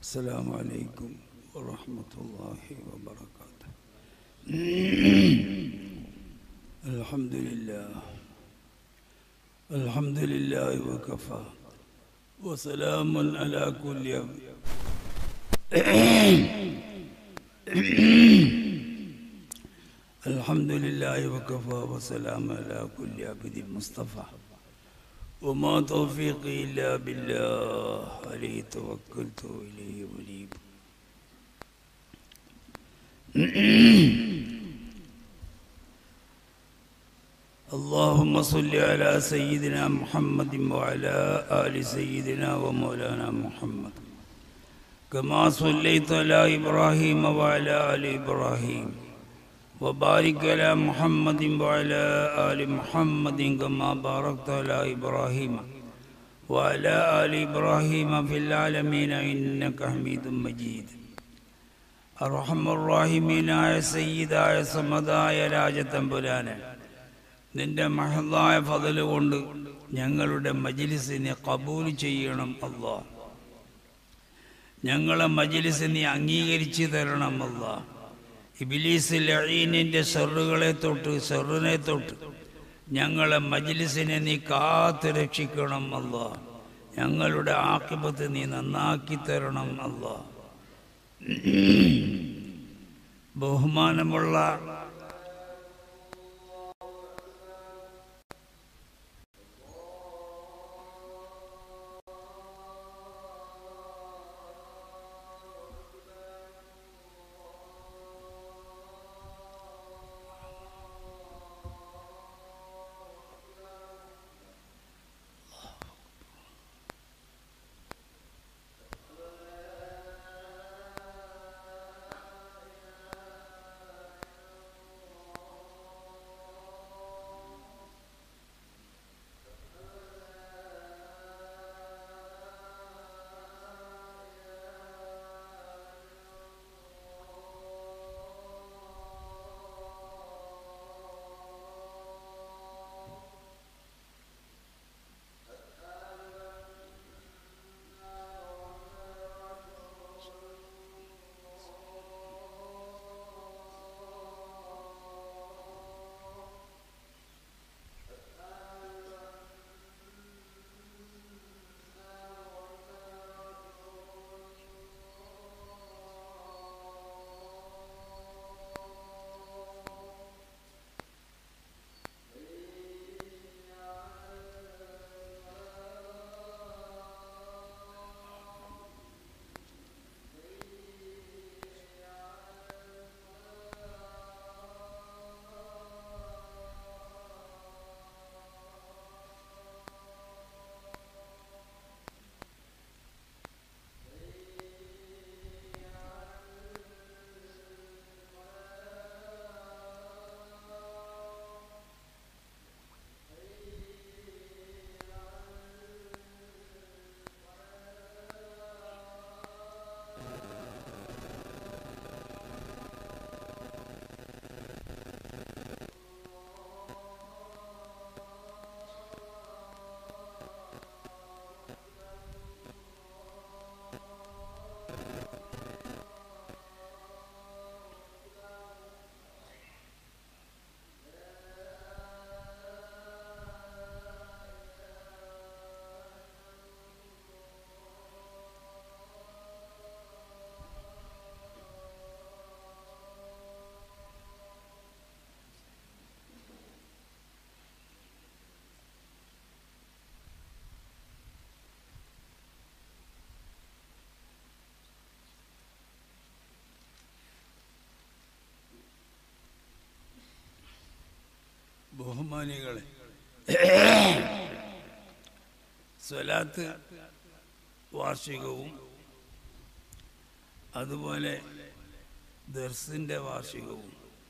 السلام عليكم ورحمة الله وبركاته الحمد لله الحمد لله وكفى وسلام على كل الحمد لله وكفى وسلام على كل عبد مصطفى وما توفيقي إلا بالله عليه توكلت وإليه أنيب اللهم صل على سيدنا محمد وعلى آل سيدنا ومولانا محمد كما صليت على إبراهيم وعلى آل إبراهيم وبارك على محمد وعلى آل محمد كما باركت على إبراهيم وعلى آل إبراهيم في العالمين إنك حميد مجيد أرحم الراحمين يا سيد يا സമതായ രാജത്തമ്പുരാനെ നിന്റെ മഹതായ ഫതല് കൊണ്ട് ഞങ്ങളുടെ മജിലിസിനെ കബൂൽ ചെയ്യണം അല്ലാ ഞങ്ങളെ മജിലിസ് നീ അംഗീകരിച്ചു തരണം അല്ലാ ഇബിലീസ് ലഈനിന്റെ ഷെറുകളെ തൊട്ട് ഷെറിനെ തൊട്ട് ഞങ്ങളെ മജ്ലിസിനെ നീ കാത്തു രക്ഷിക്കണം അല്ല ഞങ്ങളുടെ ആക്കിബത്ത് നീ നന്നാക്കി തരണം അല്ല ബഹുമാനമുള്ള ബഹുമാനികളെ സ്വലാത്ത് വാർഷികവും അതുപോലെ ദർസിൻ്റെ വാർഷികവും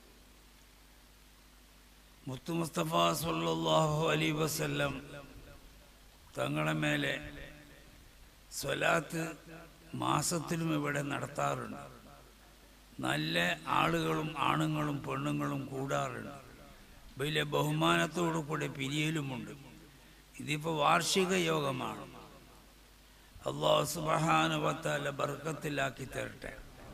മുത്തു മുസ്തഫ സല്ലല്ലാഹു അലൈ വസല്ലം തങ്ങളെ മേലെ സ്വലാത്ത് മാസത്തിലും ഇവിടെ നടത്താറുണ്ട് നല്ല ആളുകളും ആണുങ്ങളും പെണ്ണുങ്ങളും കൂടാറുണ്ട് വലിയ ബഹുമാനത്തോടു കൂടി പിരിയലുമുണ്ട് ഇതിപ്പോൾ വാർഷിക യോഗമാണ് അള്ളാഹു സുബഹാനുവത്താല ബർക്കത്തിലാക്കി തരട്ടെ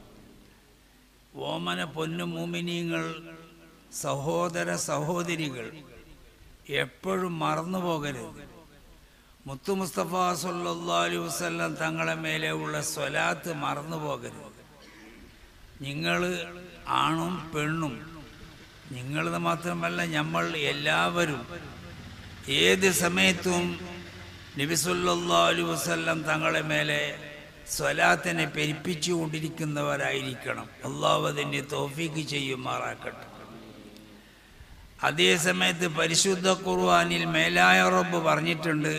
ഓമന പൊന്നു മൂമിനീങ്ങൾ സഹോദര സഹോദരികൾ എപ്പോഴും മറന്നു പോകരുത് മുത്തു മുസ്തഫ സല്ലാ അലൈഹി വസല്ലം തങ്ങളെ മേലെ ഉള്ള സ്വലാത്ത് മറന്നു പോകരുത് നിങ്ങൾ ആണും പെണ്ണും നിങ്ങളത് മാത്രമല്ല നമ്മൾ എല്ലാവരും ഏത് സമയത്തും നബിസുല്ലാ അലൈഹി വസല്ലം തങ്ങളെ മേലെ സ്വലാത്തിനെ പെരിപ്പിച്ചു കൊണ്ടിരിക്കുന്നവരായിരിക്കണം അള്ളാഹു അതിൻ്റെ തോഫീക്ക് ചെയ്യുമാറാക്കട്ടെ അതേ സമയത്ത് പരിശുദ്ധ ഖുർആനിൽ മേലായ റബ്ബ് പറഞ്ഞിട്ടുണ്ട്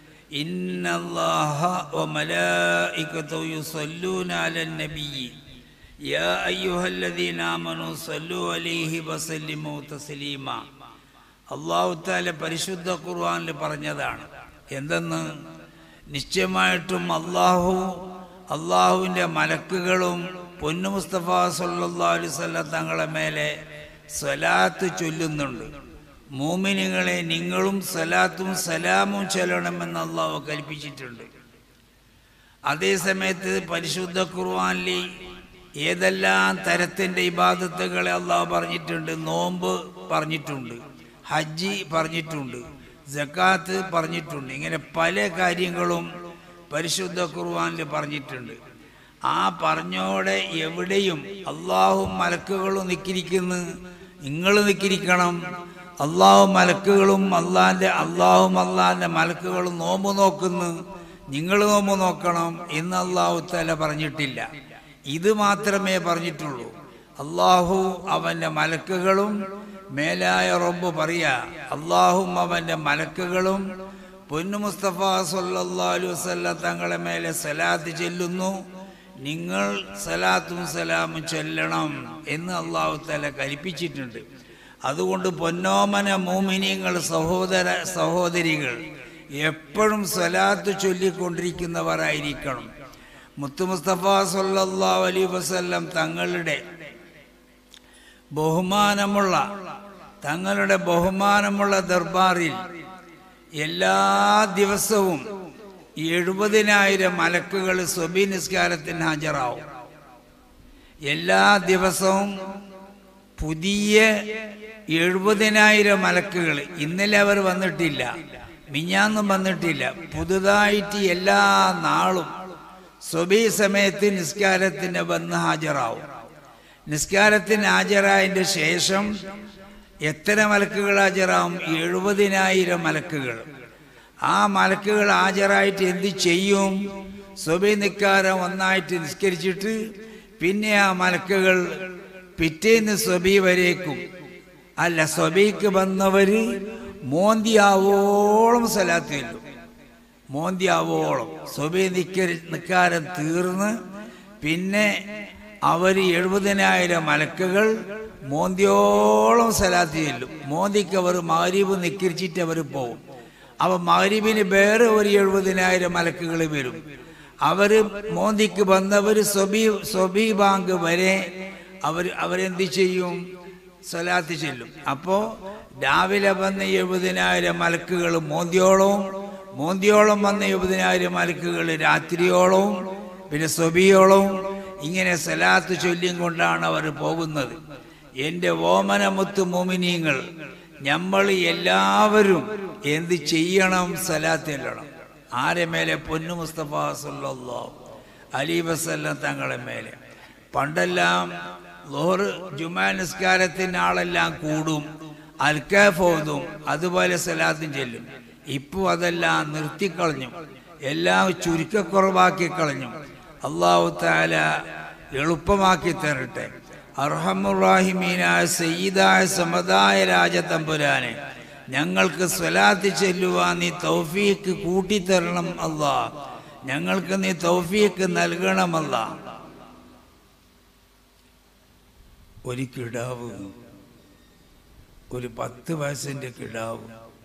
ഇന്നല്ലാഹ വ മലായികതു യുസല്ലൂന അലൻ നബിയ്യി യാ അയ്യുഹല്ലദീന ആമനു സല്ലു അലൈഹി വസല്ലിമു തസ്ലീമ അള്ളാഹു താല പരിശുദ്ധ ഖുർആനിൽ പറഞ്ഞതാണ് എന്തെന്ന് നിശ്ചയമായിട്ടും അള്ളാഹു അള്ളാഹുവിൻ്റെ മലക്കുകളും പൊന്നു മുസ്തഫ സല്ലാ അലുസല്ല തങ്ങളെ മേലെ സ്വലാത്ത് ചൊല്ലുന്നുണ്ട് മൂമിനികളെ നിങ്ങളും സ്വലാത്തും സലാമും ചൊല്ലണമെന്ന് അള്ളാഹു കൽപ്പിച്ചിട്ടുണ്ട് അതേ സമയത്ത് പരിശുദ്ധ ഖുർആനിൽ ഏതെല്ലാം തരത്തിൻ്റെ ഇബാദത്തുകളെ അള്ളാഹു പറഞ്ഞിട്ടുണ്ട് നോമ്പ് പറഞ്ഞിട്ടുണ്ട് ഹജ്ജ് പറഞ്ഞിട്ടുണ്ട് ജക്കാത്ത് പറഞ്ഞിട്ടുണ്ട് ഇങ്ങനെ പല കാര്യങ്ങളും പരിശുദ്ധ ഖുർആനിൽ പറഞ്ഞിട്ടുണ്ട് ആ പറഞ്ഞോടെ എവിടെയും അള്ളാഹും മലക്കുകളും നിക്കിരിക്കുന്നു നിങ്ങൾ നിക്കിരിക്കണം അള്ളാഹു മലക്കുകളും അള്ളാന്റെ അള്ളാഹും അള്ളാന്റെ മലക്കുകളും നോമ്പ് നോക്കുന്നു നിങ്ങൾ നോമ്പ് നോക്കണം എന്ന് അള്ളാഹു തല പറഞ്ഞിട്ടില്ല ഇത് മാത്രമേ പറഞ്ഞിട്ടുള്ളൂ അള്ളാഹു അവന്റെ മലക്കുകളും മേലായ റബ്ബ് പറയാ അള്ളാഹും അവന്റെ മലക്കുകളും പൊന്നു മുസ്തഫ സല്ലാ അലൈഹി വസല്ലം തങ്ങളെ മേലെ സലാത്ത് ചെല്ലുന്നു നിങ്ങൾ സലാത്തും സലാമും ചൊല്ലണം എന്ന് അള്ളാഹു തല കൽപ്പിച്ചിട്ടുണ്ട് അതുകൊണ്ട് പൊന്നോമന മൂമിനിങ്ങൾ സഹോദര സഹോദരികൾ എപ്പോഴും സലാത്ത് ചൊല്ലിക്കൊണ്ടിരിക്കുന്നവരായിരിക്കണം മുത്തു മുസ്തഫ സല്ലാ അലൈ വസല്ലം തങ്ങളുടെ ബഹുമാനമുള്ള തങ്ങളുടെ ബഹുമാനമുള്ള ദർബാറിൽ എല്ലാ ദിവസവും എഴുപതിനായിരം മലക്കുകൾ സ്വബി നിസ്കാരത്തിന് ഹാജരാവും എല്ലാ ദിവസവും പുതിയ എഴുപതിനായിരം മലക്കുകൾ ഇന്നലെ അവർ വന്നിട്ടില്ല മിഞ്ഞാന്നും വന്നിട്ടില്ല പുതുതായിട്ട് എല്ലാ നാളും സ്വബി സമയത്ത് നിസ്കാരത്തിന് വന്ന് ഹാജരാവും നിസ്കാരത്തിന് ഹാജരായതിൻ്റെ ശേഷം എത്ര മലക്കുകൾ ഹാജരാവും എഴുപതിനായിരം മലക്കുകൾ ആ മലക്കുകൾ ഹാജരായിട്ട് എന്ത് ചെയ്യും സ്വബി നിക്കാരം ഒന്നായിട്ട് നിസ്കരിച്ചിട്ട് പിന്നെ ആ മലക്കുകൾ പിറ്റേന്ന് സ്വബി വരേക്കും അല്ല സ്വബിക്ക് വന്നവര് മോന്തിയാവോളം സ്ഥലത്ത് ചെല്ലും മോന്തിയാവോളം സ്വബി നിക്ക നിക്കാരം തീർന്ന് പിന്നെ അവർ എഴുപതിനായിരം മലക്കുകൾ മോന്തിയോളം സ്ഥലത്ത് ചെല്ലും മോന്തിക്ക് അവർ മാരീബ് നിക്കരിച്ചിട്ട് അവർ പോകും അവ മാരീബിന് വേറെ ഒരു എഴുപതിനായിരം മലക്കുകൾ വരും അവർ മോന്തിക്ക് വന്നവർ സ്വബി സ്വബി ബാങ്ക് വരെ അവർ അവരെന്ത് ചെയ്യും സ്വലാത്ത് ചെല്ലും അപ്പോൾ രാവിലെ വന്ന എഴുപതിനായിരം മലക്കുകൾ മോന്തിയോളവും മോന്തിയോളം വന്ന എഴുപതിനായിരം മലക്കുകൾ രാത്രിയോളവും പിന്നെ സ്വബിയോളവും ഇങ്ങനെ സലാത്ത് ചൊല്ലിയും കൊണ്ടാണ് അവർ പോകുന്നത് എൻ്റെ ഓമനമുത്ത് മോമിനിയങ്ങൾ നമ്മൾ എല്ലാവരും എന്ത് ചെയ്യണം സലാത്ത് ചെല്ലണം ആരെ മേലെ പൊന്നു മുസ്തഫ സല്ലല്ലാഹു അലി വസല്ലം തങ്ങളെ മേലെ പണ്ടെല്ലാം ലോറ് ജുമാ നിസ്കാരത്തിന് ആളെല്ലാം കൂടും അൽക്കാഫോതും അതുപോലെ സലാത്തും ചെല്ലും ഇപ്പോൾ അതെല്ലാം നിർത്തിക്കളഞ്ഞു എല്ലാം ചുരുക്കക്കുറവാക്കി കളഞ്ഞു അള്ളാഹു താല എളുപ്പമാക്കി തരട്ടെ അർഹമുറാഹിമീനായ സയ്യിദായ സമതായ രാജതമ്പുരാനെ ഞങ്ങൾക്ക് സ്വലാത്ത് ചെല്ലുവാൻ നീ തൗഫീക്ക് കൂട്ടിത്തരണം അല്ലാ ഞങ്ങൾക്ക് നീ തൗഫീക്ക് നൽകണമല്ല ഒരു കിടാവ് ഒരു പത്ത് വയസ്സിൻ്റെ കിടാവ്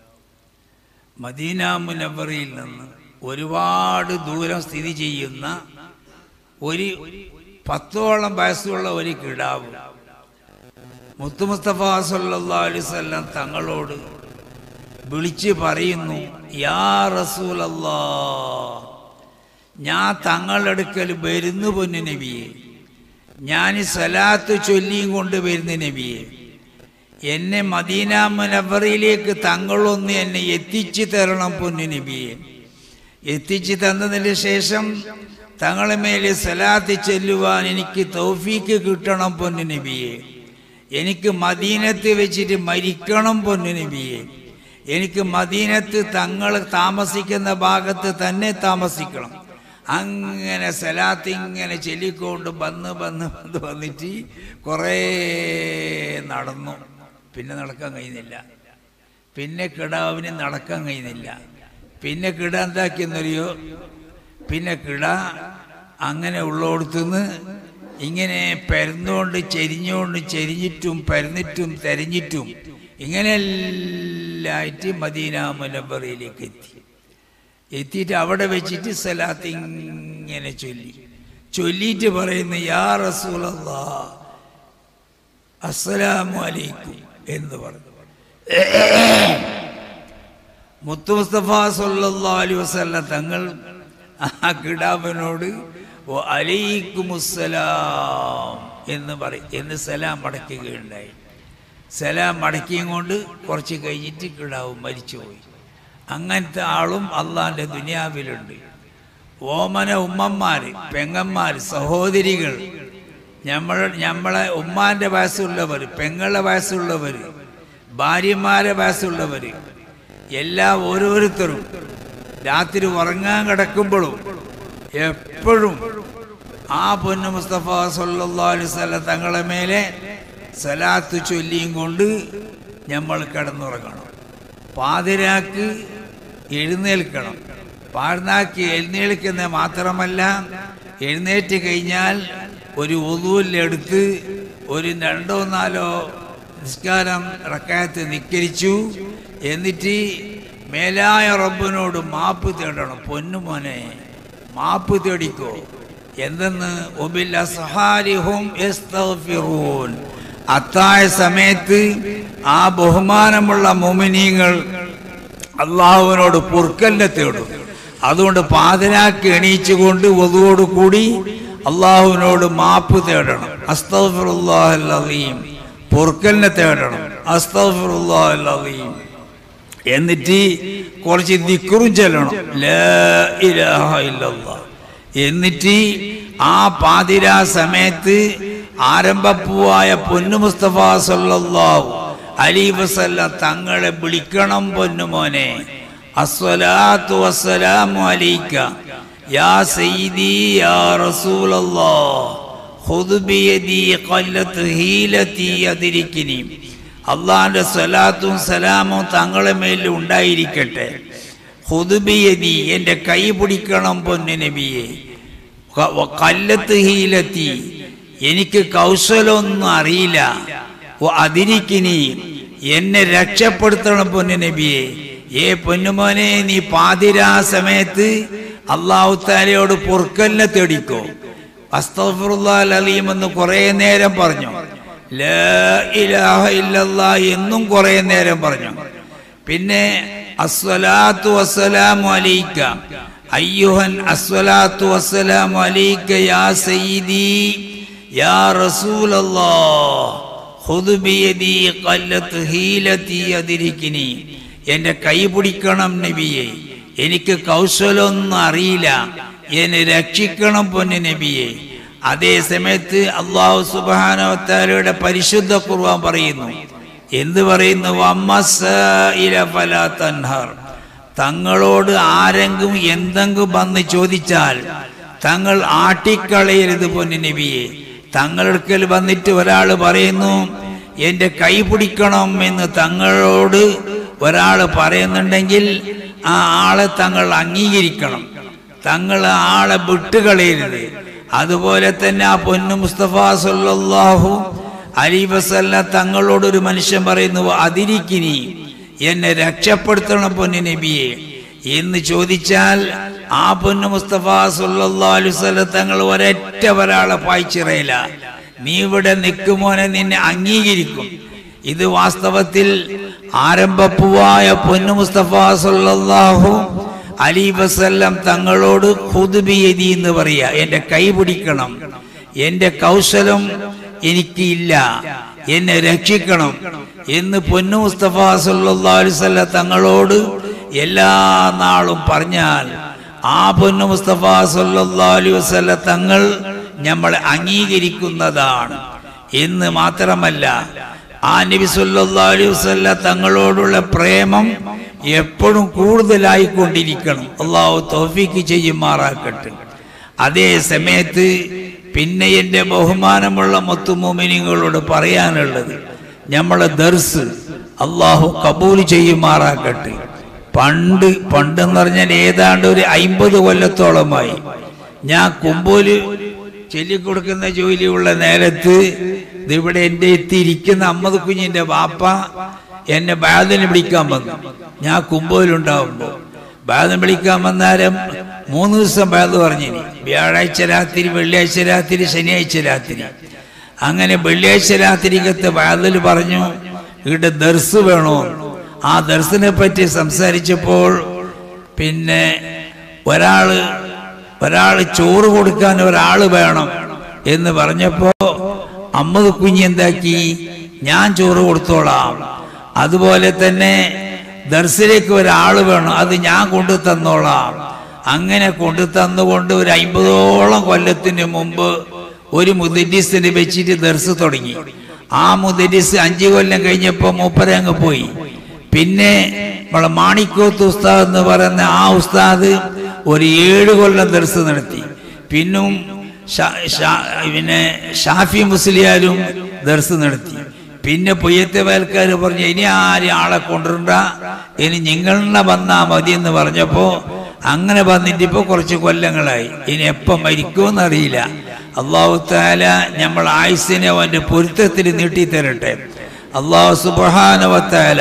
മദീന മുനവറിയിൽ നിന്ന് ഒരുപാട് ദൂരം സ്ഥിതി ചെയ്യുന്ന ഒരു പത്തോളം വയസ്സുള്ള ഒരു കിടാവ് മുത്തു മുസ്തഫ സല്ലാ അലൈവല്ലം തങ്ങളോട് വിളിച്ച് പറയുന്നു യാ റസൂലല്ലാ ഞാൻ തങ്ങളുടെ അടുക്കൽ വരുന്നു പൊന്നു നബിയെ ഞാൻ സലാത്ത് ചൊല്ലിയും കൊണ്ട് വരുന്ന നബിയെ എന്നെ മദീന മുനവറയിലേക്ക് തങ്ങളൊന്ന് എന്നെ എത്തിച്ചു തരണം പൊന്നു നബിയെ എത്തിച്ചു തന്നതിന് ശേഷം തങ്ങളെ മേലെ സലാത്ത് ചെല്ലുവാൻ എനിക്ക് തൗഫീക്ക് കിട്ടണം പൊന്നു നബിയെ എനിക്ക് മദീനത്ത് വെച്ചിട്ട് മരിക്കണം പൊന്നു നബിയെ എനിക്ക് മദീനത്ത് തങ്ങൾ താമസിക്കുന്ന ഭാഗത്ത് തന്നെ താമസിക്കണം അങ്ങനെ സലാത്ത് ഇങ്ങനെ ചൊല്ലിക്കൊണ്ട് വന്ന് വന്ന് വന്ന് വന്നിട്ട് കുറേ നടന്നു പിന്നെ നടക്കാൻ കഴിയുന്നില്ല പിന്നെ കിടാവിന് നടക്കാൻ കഴിയുന്നില്ല പിന്നെ കിട എന്താക്കിയെന്നറിയോ പിന്നെ കിട അങ്ങനെ ഉള്ളോടത്തുനിന്ന് ഇങ്ങനെ പരന്നുകൊണ്ട് ചെരിഞ്ഞുകൊണ്ട് ചെരിഞ്ഞിട്ടും പരന്നിട്ടും തെരഞ്ഞിട്ടും ഇങ്ങനെല്ലായിട്ട് മദീന മുലബറയിലേക്ക് എത്തി എത്തിയിട്ട് അവിടെ വെച്ചിട്ട് സലാത്ത് ഇങ്ങനെ ചൊല്ലി ചൊല്ലിയിട്ട് പറയുന്നു യാ റസൂലല്ലാ അസ്സലാമു അലൈക്കും എന്ന് പറഞ്ഞു മുത്തു മുസ്തഫ സല്ലല്ലാഹു അലൈഹി വസല്ലം തങ്ങൾ ആ കിടാവിനോട് "വ അലൈക്കുമുസ്സലാം എന്ന് പറയും എന്ന് സലാം മടക്കുകയുണ്ടായി സലാം മടക്കിയും കൊണ്ട് കുറച്ച് കഴിഞ്ഞിട്ട് കിടാവ് മരിച്ചുപോയി അങ്ങനത്തെ ആളും അള്ളാന്റെ ദുനിയാവിലുണ്ട് ഓമന ഉമ്മന്മാർ പെങ്ങന്മാർ സഹോദരികൾ നമ്മൾ നമ്മളെ ഉമ്മാന്റെ വയസ്സുള്ളവർ പെങ്ങളുടെ വയസ്സുള്ളവർ ഭാര്യമാരെ വയസ്സുള്ളവർ എല്ലാ ഓരോരുത്തരും രാത്രി ഉറങ്ങാൻ കിടക്കുമ്പോഴും എപ്പോഴും ആ പൊന്നു മുസ്തഫ സല്ലല്ലാഹു അലൈഹി വസല്ലം തങ്ങളെ മേലെ സലാത്ത് ചൊല്ലിയും കൊണ്ട് നമ്മൾ കിടന്നുറങ്ങണം പാതിരാക്ക് എഴുന്നേൽക്കണം പാതിരാക്ക് എഴുന്നേൽക്കുന്ന മാത്രമല്ല എഴുന്നേറ്റ് കഴിഞ്ഞാൽ ഒരു ഒതുവിലെടുത്ത് ഒരു രണ്ടോ നാലോ നിസ്കാരം റക്കായത്ത് നിക്കരിച്ചു എന്നിട്ട് മേലായ റബ്ബിനോട് മാപ്പ് തേടണം പൊന്നുമോനെ മാപ്പ് തേടിക്കോ എന്തെന്ന് ഒബില്ല സഹാരിഹും യസ്തഗ്ഫിറൂൻ അത്തായ സമയത്ത് ആ ബഹുമാനമുള്ള മുമിനീങ്ങൾ അള്ളാഹുവിനോട് പൊറുക്കലിനെ തേടും അതുകൊണ്ട് പാതിരാക്ക് എണീച്ചുകൊണ്ട് ഒതുവോട് കൂടി അള്ളാഹുവിനോട് മാപ്പ് തേടണം അസ്തഫിറുല്ലാഹീം പൊറുക്കലിനെ തേടണം അസ്തഫിറുല്ലാഹീം എന്നിട്ട് കുറച്ച് ദിക്കറും ചെല്ലണം ലാ ഇലാഹ ഇല്ലല്ലാഹ് എന്നിട്ട് ആ പാതിരാ സമയത്ത് ആരംഭപ്പൂവായ പൊന്നു മുസ്തഫ സല്ലല്ലാഹു അലൈ വസല്ല തങ്ങളെ വിളിക്കണം പൊന്നുമോനെ അസ്സലാത്തു വസ്സലാമു അലൈക യാ സയ്യിദി യാ റസൂലല്ലാഹ് ഖുദ് ബിയദി ഖല്ലത്ത് ഹീലതി അദിരിക്കിനി അള്ളാഹിന്റെ സ്വലാത്തും സലാമും തങ്ങളെ മേലിൽ ഉണ്ടായിരിക്കട്ടെ ഹുദുബിയതി എൻ്റെ കൈ പിടിക്കണം പൊന്നു നബിയെ ക- വ- കല്ലത്ത് ഹീലത്തി എനിക്ക് കൗശലമൊന്നും അറിയില്ല വ- അതിരിക്കിനി എന്നെ രക്ഷപ്പെടുത്തണം പൊന്നു നബിയെ ഏ പൊന്നുമോനെ നീ പാതിരാ സമയത്ത് അള്ളാഹു താലയോട് പൊറുക്കലിനെ തേടിക്കോ അസ്തഫുറുല്ലാൽ അലീം എന്ന് കുറേ നേരം പറഞ്ഞു ലാ ഇലാഹ ഇല്ലല്ലാ എന്നും കുറേ നേരം പറഞ്ഞു പിന്നെ അസ്വലാത്തു വസ്സലാമു അലൈക അയ്യുഹൻ അസ്വലാത്തു വസ്സലാമു അലൈക യാ സയ്യിദി യാ റസൂലല്ലാഹ് ഖുദ് ബിയദി ഖല്ലത്ത് ഹീലതി അദിരിക്കിനി എന്റെ കൈ പിടിക്കണം നബിയെ എനിക്ക് കൗശലമൊന്നും അറിയില്ല എന്നെ രക്ഷിക്കണം പൊന്നു നബിയെ അതേ സമയത്ത് അള്ളാഹു സുബാനവത്താലയുടെ പരിശുദ്ധ കുർവാൻ പറയുന്നു എന്ത് പറയുന്നു വമ്മസ്സഇല ഫലാ തൻഹർ തങ്ങളോട് ആരെങ്കിലും എന്തെങ്കിലും വന്ന് ചോദിച്ചാൽ തങ്ങൾ ആട്ടിക്കളയരുത് പൊന്നു നബിയെ തങ്ങളടുക്കൽ വന്നിട്ട് ഒരാൾ പറയുന്നു എന്റെ കൈ പിടിക്കണം എന്ന് തങ്ങളോട് ഒരാൾ പറയുന്നുണ്ടെങ്കിൽ ആ ആളെ തങ്ങൾ അംഗീകരിക്കണം തങ്ങൾ ആ ആളെ വിട്ടുകളയരുത് അതുപോലെ തന്നെ ആ പൊന്നു മുസ്തഫ സല്ലല്ലാഹു അലി വസല്ല തങ്ങളോട് ഒരു മനുഷ്യൻ പറയുന്നു അതിരിക്കിനി എന്നെ രക്ഷപ്പെടുത്തണം പൊന്നു നബിയെ എന്ന് ചോദിച്ചാൽ ആ പൊന്നു മുസ്തഫ സല്ലല്ലാഹു അലൈഹി വസല്ലം തങ്ങൾ ഒരൊറ്റ ഒരാളെ പായിച്ചിറയില്ല നീ ഇവിടെ നിൽക്കുമോനെ നിന്നെ അംഗീകരിക്കും ഇത് വാസ്തവത്തിൽ ആരംഭപ്പുവായ പൊന്നു മുസ്തഫ സല്ലല്ലാഹു അലി വസല്ലം തങ്ങളോട് ഹുദ്ബിയതി എന്ന് പറയാ എന്റെ കൈ പിടിക്കണം എന്റെ കൗശലം എനിക്കില്ല എന്നെ രക്ഷിക്കണം എന്ന് പൊന്നു മുസ്തഫ സല്ലല്ലാഹു അലൈഹി വസല്ലം തങ്ങളോട് എല്ലാ നാളും പറഞ്ഞാൽ ആ പൊന്നു മുസ്തഫ സല്ലല്ലാഹു അലൈഹി വസല്ലം തങ്ങൾ നമ്മളെ അംഗീകരിക്കുന്നതാണ് എന്ന് മാത്രമല്ല ആ നബി സല്ലല്ലാഹു അലൈഹി വസല്ലം തങ്ങളോടുള്ള പ്രേമം എപ്പോഴും കൂടുതലായിക്കൊണ്ടിരിക്കണം അള്ളാഹു തൗഫീക്ക് ചെയ്യുമാറാക്കട്ടെ അതേ സമയത്ത് പിന്നെ എൻ്റെ ബഹുമാനമുള്ള മുത്തുമോമിനിങ്ങളോട് പറയാനുള്ളത് നമ്മളെ ദർസ് അള്ളാഹു കബൂൽ ചെയ്യുമാറാക്കട്ടെ പണ്ട് പണ്ടെന്ന് പറഞ്ഞാൽ ഏതാണ്ട് ഒരു അയിമ്പത് കൊല്ലത്തോളമായി ഞാൻ കുമ്പോല് ചൊല്ലിക്കൊടുക്കുന്ന ജോലിയുള്ള നേരത്ത് ഇതിവിടെ എൻ്റെ എത്തിയിരിക്കുന്ന അമ്മദ് കുഞ്ഞിൻ്റെ വാപ്പ എന്നെ ബാദിന് വിളിക്കാൻ വന്നു ഞാൻ കുമ്പോലുണ്ടാവുമ്പോൾ ബാദം വിളിക്കാൻ വന്നാലും മൂന്ന് ദിവസം ബാദ് പറഞ്ഞിനി വ്യാഴാഴ്ച രാത്രി വെള്ളിയാഴ്ച രാത്രി ശനിയാഴ്ച രാത്രി അങ്ങനെ വെള്ളിയാഴ്ച രാത്രിക്കത്തെ ബാദിൽ പറഞ്ഞു ഇവിടെ ദർസ് വേണോ ആ ദർസിനെ പറ്റി സംസാരിച്ചപ്പോൾ പിന്നെ ഒരാള് ഒരാള് ചോറ് കൊടുക്കാൻ ഒരാള് വേണം എന്ന് പറഞ്ഞപ്പോ അമ്മത് കുഞ്ഞ് എന്താക്കി ഞാൻ ചോറ് കൊടുത്തോളാം അതുപോലെ തന്നെ ദർസിലേക്ക് ഒരാൾ വേണം അത് ഞാൻ കൊണ്ടു തന്നോളാം അങ്ങനെ കൊണ്ടു തന്നുകൊണ്ട് ഒരു അമ്പതോളം കൊല്ലത്തിന് മുമ്പ് ഒരു മുദരിസിനെ വെച്ചിട്ട് ദർസ് തുടങ്ങി ആ മുദരിസ് അഞ്ചു കൊല്ലം കഴിഞ്ഞപ്പോ മൂപ്പരെ അങ്ങ് പോയി പിന്നെ നമ്മളെ മാണിക്കോത്ത് ഉസ്താദ് എന്ന് പറയുന്ന ആ ഉസ്താദ് ഒരു ഏഴ് കൊല്ലം ദർസ് നടത്തി പിന്നും ഷാ- ഷാ- പിന്നെ ഷാഫി മുസ്ലിയാരും ദർസ് നടത്തി പിന്നെ പൊയ്യത്തെ വയൽക്കാർ പറഞ്ഞു ഇനി ആരും ആളെ കൊണ്ടുവരണ്ട ഇനി നിങ്ങളെ വന്നാ മതി എന്ന് പറഞ്ഞപ്പോ അങ്ങനെ വന്നിട്ട് ഇപ്പൊ കുറച്ച് കൊല്ലങ്ങളായി ഇനി എപ്പം മരിക്കുമെന്ന് അറിയില്ല അള്ളാഹു താല നമ്മൾ ആയുസിനെ അവന്റെ പൊരുത്തത്തിൽ നീട്ടിത്തരട്ടെ അള്ളാഹു സുബാനവത്താല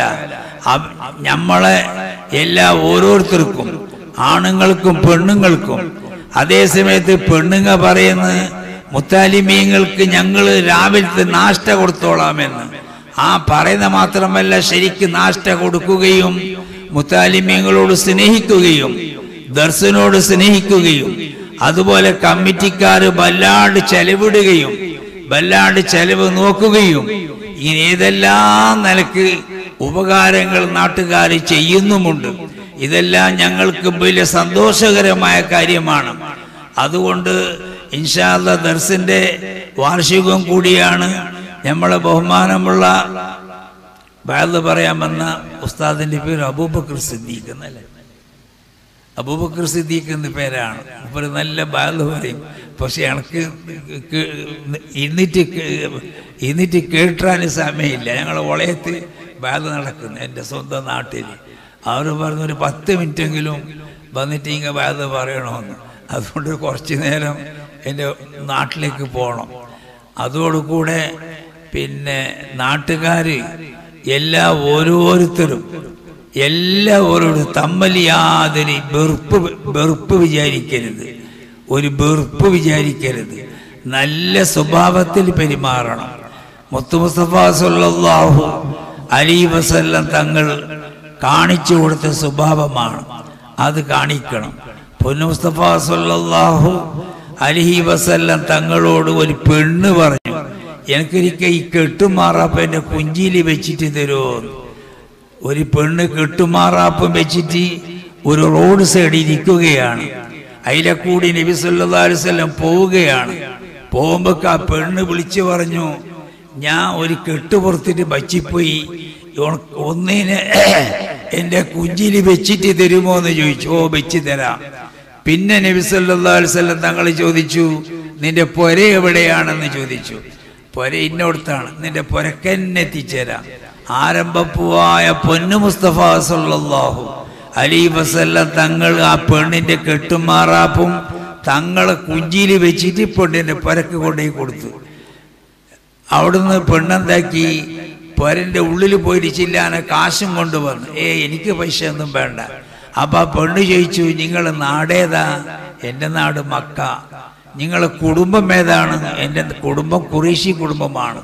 നമ്മളെ എല്ലാ ഓരോരുത്തർക്കും ആണുങ്ങൾക്കും പെണ്ണുങ്ങൾക്കും അതേ സമയത്ത് പെണ്ണുങ്ങ പറയുന്നത് മുത്താലിമീങ്ങൾക്ക് ഞങ്ങൾ രാവിലത്തെ നാഷ്ട കൊടുത്തോളാമെന്ന് ആ പറയുന്ന മാത്രമല്ല ശരിക്ക് നാഷ്ട കൊടുക്കുകയും മുത്താലിമീങ്ങളോട് സ്നേഹിക്കുകയും ദർശനോട് സ്നേഹിക്കുകയും അതുപോലെ കമ്മിറ്റിക്കാർ വല്ലാണ്ട് ചെലവിടുകയും വല്ലാണ്ട് ചെലവ് നോക്കുകയും ഇങ്ങനെ ഏതെല്ലാം നിലക്ക് ഉപകാരങ്ങൾ നാട്ടുകാർ ചെയ്യുന്നുമുണ്ട് ഇതെല്ലാം ഞങ്ങൾക്ക് വലിയ സന്തോഷകരമായ കാര്യമാണ് അതുകൊണ്ട് ഇൻഷാല്ല ദർസിന്റെ വാർഷികവും കൂടിയാണ് നമ്മളെ ബഹുമാനമുള്ള ബാദ് പറയാമെന്ന ഉസ്താദിന്റെ പേര് അബൂബക്കർ സിദ്ദീഖ് എന്നല്ലേ അബൂബക്കർ സിദ്ദീഖ് എന്ന പേരാണ് ഒരു നല്ല ബാദ് പറയും പക്ഷെ എനിക്ക് ഇന്നിട്ട് ഇന്നിട്ട് കേട്ടാൻ സമയമില്ല ഞങ്ങൾ വളയത്ത് ബാദ് നടക്കുന്നു എൻ്റെ സ്വന്തം നാട്ടിൽ അവർ പറഞ്ഞു ഒരു പത്ത് മിനിറ്റെങ്കിലും വന്നിട്ട് ഇങ്ങനെ ബാദ് പറയണമെന്ന് അതുകൊണ്ട് കുറച്ച് നേരം എൻ്റെ നാട്ടിലേക്ക് പോകണം അതോടുകൂടെ പിന്നെ നാട്ടുകാർ എല്ലാ ഓരോരുത്തരും എല്ലാവരോടും തമ്മിൽ യാതൊരു വെറുപ്പ് വെറുപ്പ് വിചാരിക്കരുത് ഒരു വെറുപ്പ് വിചാരിക്കരുത് നല്ല സ്വഭാവത്തിൽ പെരുമാറണം മുത്തു മുസ്തഫ സല്ലല്ലാഹു അലി വസല്ലം തങ്ങൾ കാണിച്ചു കൊടുത്ത സ്വഭാവമാണ് അത് കാണിക്കണം പൊന്നു മുസ്തഫ സല്ലല്ലാഹു അലഹി വസല്ലം തങ്ങളോട് ഒരു പെണ്ണ് പറഞ്ഞു എനിക്കൊരിക്കൽ ഈ കെട്ടുമാറാപ്പ എൻ്റെ കുഞ്ചിയിൽ വെച്ചിട്ട് തരുമോ ഒരു പെണ്ണ് കെട്ടുമാറാപ്പം വെച്ചിട്ട് ഒരു റോഡ് സൈഡിൽ ഇരിക്കുകയാണ് അതിലെ കൂടി നബി സല്ലല്ലാഹു അലൈഹി വസല്ലം പോവുകയാണ് പോകുമ്പോ ആ പെണ്ണ് വിളിച്ചു പറഞ്ഞു ഞാൻ ഒരു കെട്ടുപുറത്തിട്ട് വച്ചിപ്പോയി ഉണ- ഒന്നിനെ എൻ്റെ കുഞ്ചിൽ വെച്ചിട്ട് തരുമോ എന്ന് ചോദിച്ചു ഓ വെച്ച് തരാം പിന്നെ നബി സല്ലല്ലാഹു അലൈഹി വസല്ലം തങ്ങൾ ചോദിച്ചു നിന്റെ പൊര എവിടെയാണെന്ന് ചോദിച്ചു പൊര ഇന്നോടത്താണ് നിന്റെ പൊരക്കന്നെ എത്തിച്ചേരാം ആരംഭപ്പൂവായ പൊന്നു മുസ്തഫ സല്ലല്ലാഹു അലി വസല്ലം തങ്ങൾ ആ പെണ്ണിന്റെ കെട്ടുമാറാപ്പും തങ്ങളെ കുഞ്ചിയിൽ വെച്ചിട്ട് പെണ്ണിന്റെ പൊരക്ക് കൊണ്ടുപോയി കൊടുത്തു അവിടുന്ന് പെണ്ണെന്താക്കി പൊരന്റെ ഉള്ളിൽ പോയിരിച്ചില്ലാനെ കാശും കൊണ്ടുവന്നു ഏ എനിക്ക് പൈസ ഒന്നും വേണ്ട അപ്പൊ ആ പെണ്ണ് ചോദിച്ചു നിങ്ങളെ നാടേതാ എൻ്റെ നാട് മക്ക നിങ്ങളെ കുടുംബം ഏതാണ് എൻ്റെ കുടുംബം കുറേശി കുടുംബമാണ്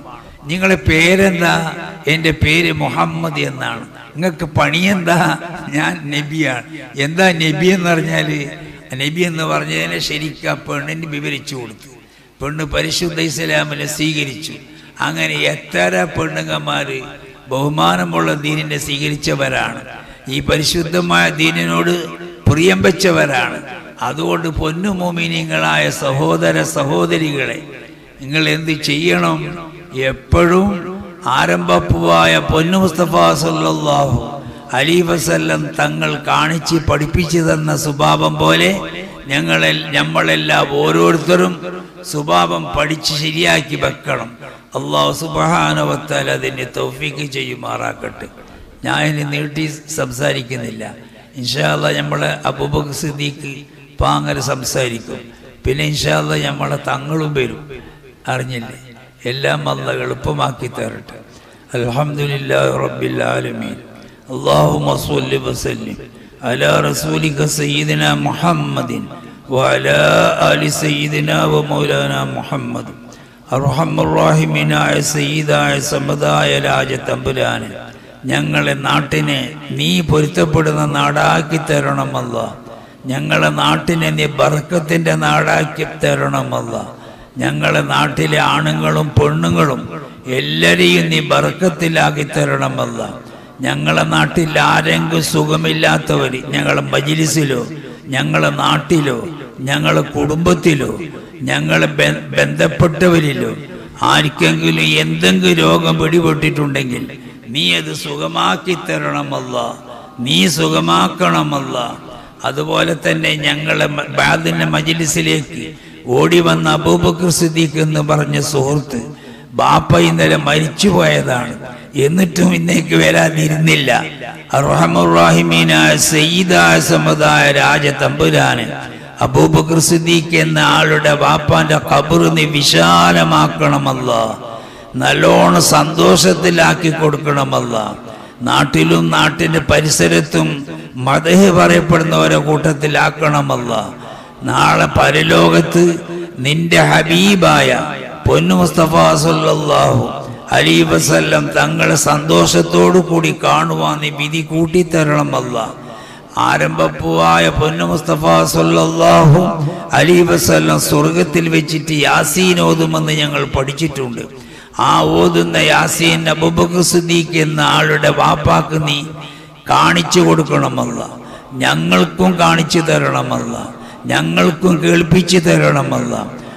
നിങ്ങളെ പേരെന്താ എൻ്റെ പേര് മുഹമ്മദ് എന്നാണ് നിങ്ങൾക്ക് പണിയെന്താ ഞാൻ നബിയാണ് എന്താ നബി എന്ന് പറഞ്ഞാൽ നബി എന്ന് പറഞ്ഞതിനെ ശരിക്കും ആ പെണ്ണിന് വിവരിച്ചു കൊടുത്തു പെണ്ണ് പരിശുദ്ധ ഇസ്ലാമിനെ സ്വീകരിച്ചു അങ്ങനെ എത്ര പെണ്ണുങ്ങന്മാർ ബഹുമാനമുള്ള ദീനിനെ സ്വീകരിച്ചവരാണ് ഈ പരിശുദ്ധമായ ദീനിനോട് പ്രിയം വെച്ചവരാണ് അതുകൊണ്ട് പൊന്നുമോമിനിങ്ങളായ സഹോദര സഹോദരികളെ നിങ്ങൾ എന്ത് ചെയ്യണം എപ്പോഴും ആരംഭപ്പുവായ പൊന്നു മുസ്തഫ സല്ലല്ലാഹു അലി വസല്ലം തങ്ങൾ കാണിച്ച് പഠിപ്പിച്ചു തന്ന സ്വഭാവം പോലെ ഞങ്ങളെ നമ്മളെല്ലാം ഓരോരുത്തരും സ്വഭാവം പഠിച്ച് ശരിയാക്കി വെക്കണം അള്ളാഹു സുബാനവത്താൽ അതിന് തൗഫീക്ക് ചെയ്യുമാറാക്കട്ടെ ഞാൻ ഇനി നീട്ടി സംസാരിക്കുന്നില്ല ഇൻഷാല്ല നമ്മളെ അബൂബക്കർ സിദ്ദീഖ് പാങ്ങൽ സംസാരിക്കും പിന്നെ ഇൻഷാല്ല നമ്മളെ തങ്ങളും വരും അറിഞ്ഞില്ലേ എല്ലാം അല്ല എളുപ്പമാക്കി തരട്ടെ അൽഹംദുലില്ലാ റബ്ബിൽ ആലമീൻ اللهم صل وسلم على رسولك سيدنا محمد وعلى آل سيدنا ومولانا محمد അർഹമുറാഹിമിനായ സയ്യിദായ സമതായ രാജത്തമ്പുരാന് ഞങ്ങളെ നാട്ടിനെ നീ പൊരുത്തപ്പെടുന്ന നാടാക്കി തരണമല്ല ഞങ്ങളെ നാട്ടിനെ നീ ബർക്കത്തിൻ്റെ നാടാക്കി തരണമല്ല ഞങ്ങളെ നാട്ടിലെ ആണുങ്ങളും പെണ്ണുങ്ങളും എല്ലാരെയും നീ ബർക്കത്തിലാക്കി തരണമല്ല ഞങ്ങളെ നാട്ടിൽ ആരെങ്കിലും സുഖമില്ലാത്തവർ ഞങ്ങളെ മജിലിസിലോ ഞങ്ങളെ നാട്ടിലോ ഞങ്ങളെ കുടുംബത്തിലോ ഞങ്ങളെ ബ- ബന്ധപ്പെട്ടവരിലോ ആർക്കെങ്കിലും എന്തെങ്കിലും രോഗം പിടിപെട്ടിട്ടുണ്ടെങ്കിൽ നീ അത് സുഖമാക്കി തരണമല്ല നീ സുഖമാക്കണമല്ല അതുപോലെ തന്നെ ഞങ്ങളെ മ- ബാദിന്റെ മജിലിസിലേക്ക് ഓടി വന്ന അബൂബക്കർ സിദ്ദീഖ് എന്ന് പറഞ്ഞ സുഹൃത്ത് ബാപ്പ ഇന്നലെ മരിച്ചു പോയതാണ് എന്നിട്ടും ഇന്നേക്ക് വരാതിരുന്നില്ല അർഹമുറാഹിമീനായ സയ്യിദായ സമുദായ രാജ തമ്പുരാന് അബൂബക്കർ സിദ്ദീഖ് എന്ന ആളുടെ ബാപ്പാന്റെ കബറ് നീ വിശാലമാക്കണമല്ല നല്ലോണം സന്തോഷത്തിലാക്കി കൊടുക്കണമല്ല നാട്ടിലും നാട്ടിന്റെ പരിസരത്തും മതഹ് പറയപ്പെടുന്നവരെ കൂട്ടത്തിലാക്കണമല്ല നാളെ പരലോകത്ത് നിന്റെ ഹബീബായ പൊന്നു മുസ്തഫ സല്ലല്ലാഹു അലി വസല്ലം തങ്ങളെ സന്തോഷത്തോടു കൂടി കാണുവാൻ നീ വിധി കൂട്ടിത്തരണമല്ല ആരംഭപ്പുവായ പൊന്നു മുസ്തഫ സല്ലല്ലാഹു അലി വസല്ലം സ്വർഗത്തിൽ വെച്ചിട്ട് യാസീൻ ഓതുമെന്ന് ഞങ്ങൾ പഠിച്ചിട്ടുണ്ട് ആ ഓതുന്ന യാസീൻ അബൂബക്കർ സിദ്ദീഖ് എന്ന ആളുടെ വാപ്പാക്ക് നീ കാണിച്ചു കൊടുക്കണമല്ല ഞങ്ങൾക്കും കാണിച്ചു തരണമല്ല ഞങ്ങൾക്കും കേൾപ്പിച്ചു തരണമല്ല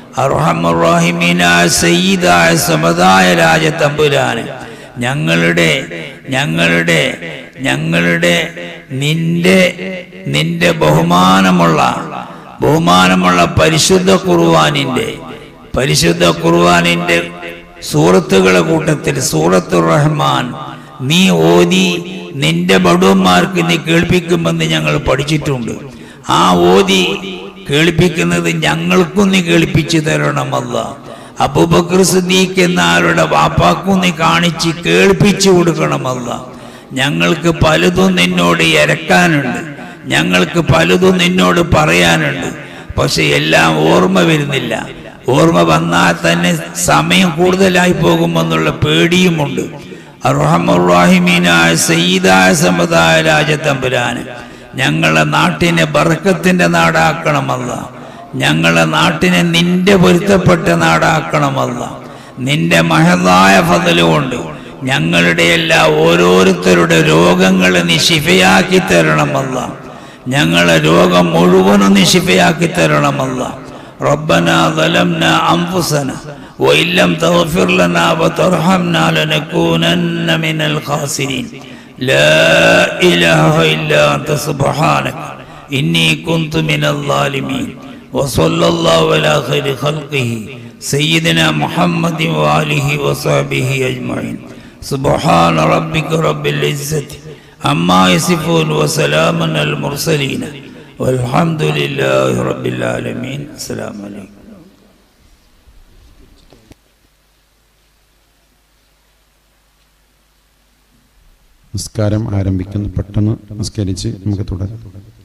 അർഹമുറാഹിമീനായ സയ്യിദായ സമതായ രാജ തമ്പുരാന് ഞങ്ങളുടെ ഞങ്ങളുടെ ഞങ്ങളുടെ നിന്റെ നിന്റെ ബഹുമാനമുള്ള ബഹുമാനമുള്ള പരിശുദ്ധ കുർവാനിന്റെ പരിശുദ്ധ കുർവാനിന്റെ സൂറത്തുകളെ കൂട്ടത്തിൽ സൂറത്തുർ റഹ്മാൻ നീ ഓതി നിന്റെ ബടുവന്മാർക്ക് നീ കേൾപ്പിക്കുമെന്ന് ഞങ്ങൾ പഠിച്ചിട്ടുണ്ട് ആ ഓതി കേൾപ്പിക്കുന്നത് ഞങ്ങൾക്കും നീ കേൾപ്പിച്ചു തരണമല്ല അബൂബക്കർ സിദ്ദീഖ് എന്ന ആളുടെ വാപ്പാക്കും നീ കാണിച്ച് കേൾപ്പിച്ചു കൊടുക്കണമല്ല ഞങ്ങൾക്ക് പലതും നിന്നോട് ഇരക്കാനുണ്ട് ഞങ്ങൾക്ക് പലതും നിന്നോട് പറയാനുണ്ട് പക്ഷെ എല്ലാം ഓർമ്മ വരുന്നില്ല ഓർമ്മ വന്നാൽ തന്നെ സമയം കൂടുതലായി പോകുമെന്നുള്ള പേടിയുമുണ്ട് അർഹമുറാഹിമീനായ സയ്യിദായ സമുദായ രാജത്തമ്പുരാന് ഞങ്ങളെ നാട്ടിനെ ബർക്കത്തിന്റെ നാടാക്കണമല്ല ഞങ്ങളെ നാട്ടിനെ നിന്റെ പൊരുത്തപ്പെട്ട നാടാക്കണമല്ല നിന്റെ മഹതായ ഫതലുകൊണ്ട് ഞങ്ങളുടെ എല്ലാ ഓരോരുത്തരുടെ രോഗങ്ങളെ നീ ശിഫയാക്കി തരണമല്ല ഞങ്ങളെ രോഗം മുഴുവനും നീ ശിഫയാക്കി തരണമല്ല ربنا ظلمنا أنفسنا وإن لم تغفر لنا وترحمنا لنكونن من الخاسرين لا إله إلا أنت سبحانك إني كنت من الظالمين وصلى الله على خير خلقه سيدنا محمد وآله وصحبه أجمعين سبحان ربك رب العزة عما يصفون وسلام على المرسلين والحمد لله رب العالمين السلام عليكم നിസ്കാരം ആരംഭിക്കുന്നു പെട്ടെന്ന് നിസ്കരിച്ച് നമുക്ക് തുടരാം